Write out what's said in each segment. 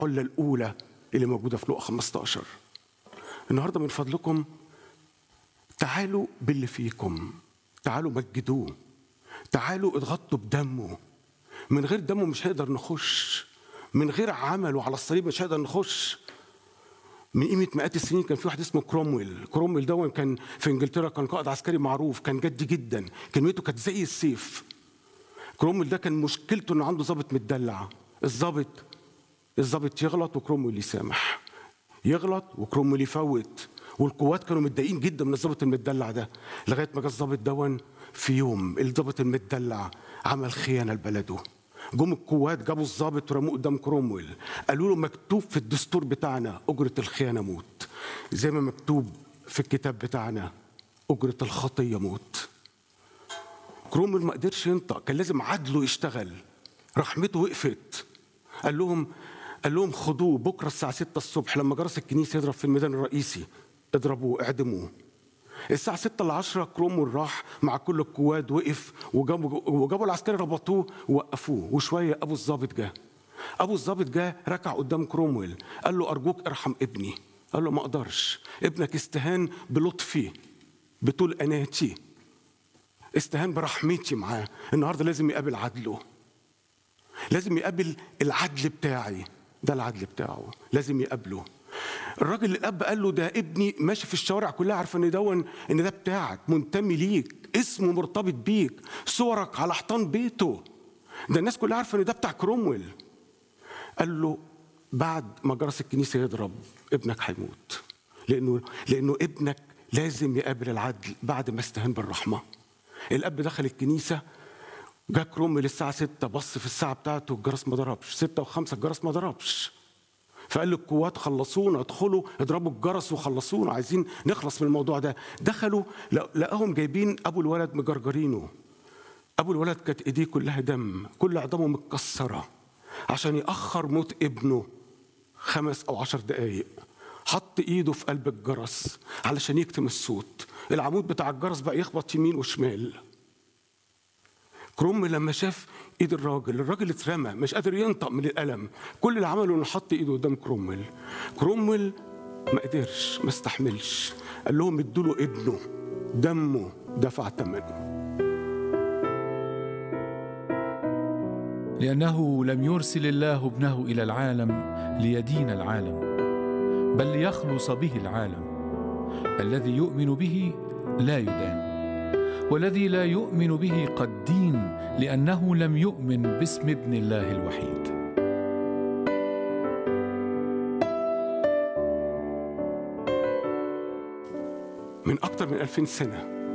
الحله الاولى اللي موجوده في لقا 15 النهارده من فضلكم تعالوا باللي فيكم تعالوا مجدوه تعالوا اضغطوا بدمه من غير دمه مش هنقدر نخش من غير عمله على الصليب مش هنقدر نخش من قيمة مئات السنين كان في واحد اسمه كرومويل كرومويل ده كان في انجلترا كان قائد عسكري معروف كان جدي جدا كلمته كانت زي السيف كرومويل ده كان مشكلته انه عنده ضابط متدلع الضابط الضابط يغلط وكرومويل يسامح يغلط وكرومويل يفوت والقوات كانوا متضايقين جدا من الضابط المتدلع ده لغايه ما جه الضابط دون في يوم الضابط المتدلع عمل خيانه لبلده جم القوات جابوا الضابط ورموه قدام كرومويل قالوا له مكتوب في الدستور بتاعنا اجره الخيانه موت زي ما مكتوب في الكتاب بتاعنا اجره الخطيه موت كرومويل ما قدرش ينطق كان لازم عدله يشتغل رحمته وقفت قال لهم قال لهم خدوه بكره الساعه 6 الصبح لما جرس الكنيسه يضرب في الميدان الرئيسي اضربوه اعدموه الساعة 6 ل 10 كرومول راح مع كل القواد وقف وجابوا وجابوا العسكري ربطوه ووقفوه وشوية أبو الظابط جه أبو الظابط جه ركع قدام كرومويل قال له أرجوك ارحم ابني قال له ما أقدرش ابنك استهان بلطفي بطول أناتي استهان برحمتي معاه النهارده لازم يقابل عدله لازم يقابل العدل بتاعي ده العدل بتاعه لازم يقابله الراجل الاب قال له ده ابني ماشي في الشوارع كلها عارفه ان دون ان ده بتاعك منتمي ليك اسمه مرتبط بيك صورك على حيطان بيته ده الناس كلها عارفه ان ده بتاع كرومويل قال له بعد ما جرس الكنيسه يضرب ابنك هيموت لانه لانه ابنك لازم يقابل العدل بعد ما استهان بالرحمه الاب دخل الكنيسه جا كرومويل الساعه 6 بص في الساعه بتاعته الجرس ما ضربش 6 و5 الجرس ما ضربش فقال للقوات خلصونا ادخلوا اضربوا الجرس وخلصونا عايزين نخلص من الموضوع ده دخلوا لقاهم جايبين ابو الولد مجرجرينه ابو الولد كانت ايديه كلها دم كل عظامه متكسره عشان ياخر موت ابنه خمس او عشر دقايق حط ايده في قلب الجرس علشان يكتم الصوت العمود بتاع الجرس بقى يخبط يمين وشمال كروم لما شاف ايد الراجل الراجل اترمى مش قادر ينطق من الالم كل اللي عمله انه حط ايده قدام كرومويل كرومويل ما قدرش ما استحملش قال لهم ادوا له ابنه دمه دفع ثمنه لأنه لم يرسل الله ابنه إلى العالم ليدين العالم بل ليخلص به العالم الذي يؤمن به لا يدان والذي لا يؤمن به قد دين لأنه لم يؤمن باسم ابن الله الوحيد من أكثر من ألفين سنة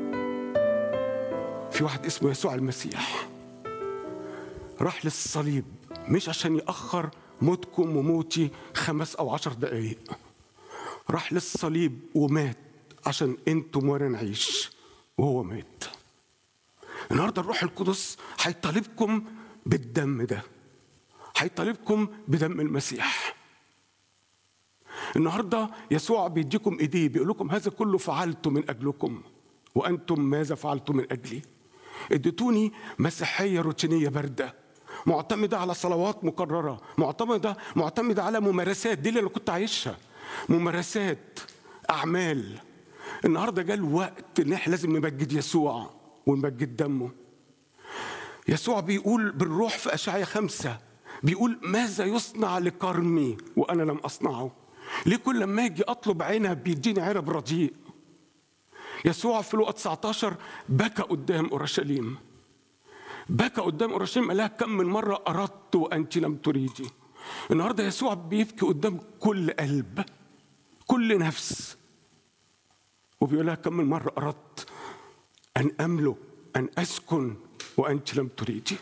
في واحد اسمه يسوع المسيح راح للصليب مش عشان يأخر موتكم وموتي خمس أو عشر دقايق راح للصليب ومات عشان انتم وانا نعيش وهو مات النهارده الروح القدس هيطالبكم بالدم ده هيطالبكم بدم المسيح النهارده يسوع بيديكم ايديه بيقول لكم هذا كله فعلته من اجلكم وانتم ماذا فعلتم من اجلي اديتوني مسيحيه روتينيه بارده معتمده على صلوات مكرره معتمده معتمده على ممارسات دي اللي انا كنت عايشها ممارسات اعمال النهارده جاء الوقت ان احنا لازم نمجد يسوع ونمجد دمه يسوع بيقول بالروح في أشعية خمسة بيقول ماذا يصنع لكرمي وأنا لم أصنعه ليه كل لما أجي أطلب عنب بيديني عنب رديء يسوع في لقا 19 بكى قدام أورشليم بكى قدام أورشليم قال لها كم من مرة أردت وأنت لم تريدي النهارده يسوع بيبكي قدام كل قلب كل نفس وبيقول لها كم من مرة أردت أن أملك أن أسكن وأنت لم تريدي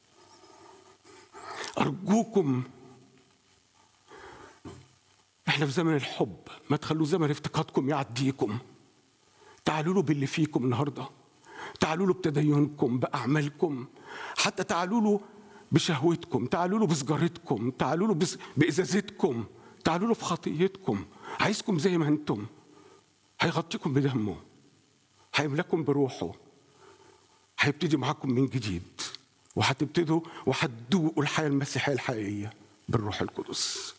أرجوكم احنا في زمن الحب ما تخلوا زمن افتقادكم يعديكم تعالوا له باللي فيكم النهارده تعالوا له بتدينكم باعمالكم حتى تعالوا له بشهوتكم تعالوا له بسجارتكم تعالوا له بازازتكم تعالوا له بخطيتكم عايزكم زي ما انتم هيغطيكم بدمه هيملكم بروحه هيبتدي معاكم من جديد وهتبتدوا وهتدوقوا الحياه المسيحيه الحقيقيه بالروح القدس